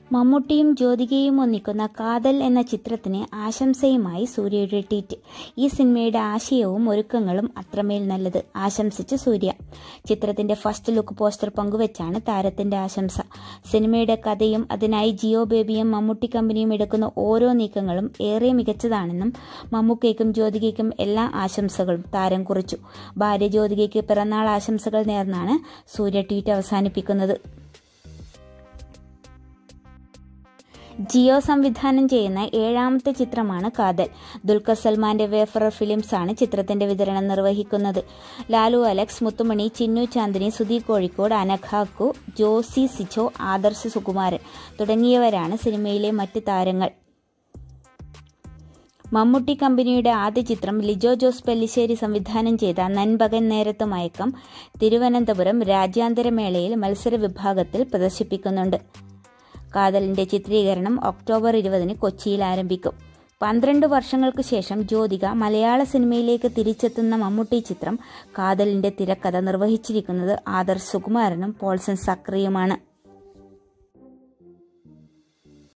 മമ്മൂട്ടിയും ജ്യോതികയും ഒന്നിക്കുന്ന കാതൽ എന്ന ചിത്രത്തിന് ആശംസയുമായി സൂര്യയുടെ ട്വീറ്റ് ഈ സിനിമയുടെ ആശയവും ഒരുക്കങ്ങളും അത്രമേൽ നല്ലത് ആശംസിച്ച് സൂര്യ ചിത്രത്തിന്റെ ഫസ്റ്റ് ലുക്ക് പോസ്റ്റർ പങ്കുവച്ചാണ് താരത്തിന്റെ ആശംസ സിനിമയുടെ കഥയും അതിനായി ജിയോ ബേബിയും മമ്മൂട്ടി കമ്പനിയും എടുക്കുന്ന ഓരോ നീക്കങ്ങളും ഏറെ മികച്ചതാണെന്നും മമ്മൂക്കയ്ക്കും ജ്യോതികയ്ക്കും എല്ലാ ആശംസകളും താരം കുറിച്ചു ഭാര്യ ജ്യോതികയ്ക്ക് പിറന്നാൾ ആശംസകൾ നേർന്നാണ് സൂര്യ ട്വീറ്റ് അവസാനിപ്പിക്കുന്നത് ജിയോ സംവിധാനം ചെയ്യുന്ന ഏഴാമത്തെ ചിത്രമാണ് കാതൽ ദുൽഖർ സൽമാന്റെ വേഫറർ ഫിലിംസ് ആണ് ചിത്രത്തിന്റെ വിതരണം നിർവഹിക്കുന്നത് ലാലു അലക്സ് മുത്തുമണി ചിന്നു ചാന്ദിനി സുധീർ കോഴിക്കോട് അനഘാക്കു ജോസി സിജോ ആദർശ് സുകുമാരൻ തുടങ്ങിയവരാണ് സിനിമയിലെ മറ്റ് താരങ്ങൾ മമ്മൂട്ടി കമ്പനിയുടെ ആദ്യ ചിത്രം ലിജോ ജോസ് പെല്ലിശ്ശേരി സംവിധാനം ചെയ്ത നൻപകൻ നേരത്ത് മയക്കം തിരുവനന്തപുരം രാജ്യാന്തര മേളയിൽ മത്സര വിഭാഗത്തിൽ പ്രദർശിപ്പിക്കുന്നുണ്ട് കാതലിന്റെ ചിത്രീകരണം ഒക്ടോബർ ഇരുപതിന് കൊച്ചിയിൽ ആരംഭിക്കും പന്ത്രണ്ട് വർഷങ്ങൾക്ക് ശേഷം ജ്യോതിക മലയാള സിനിമയിലേക്ക് തിരിച്ചെത്തുന്ന മമ്മൂട്ടി ചിത്രം കാതലിന്റെ തിരക്കഥ നിർവഹിച്ചിരിക്കുന്നത് ആദർശ് സുകുമാരനും പോൾസൺ സക്രിയുമാണ്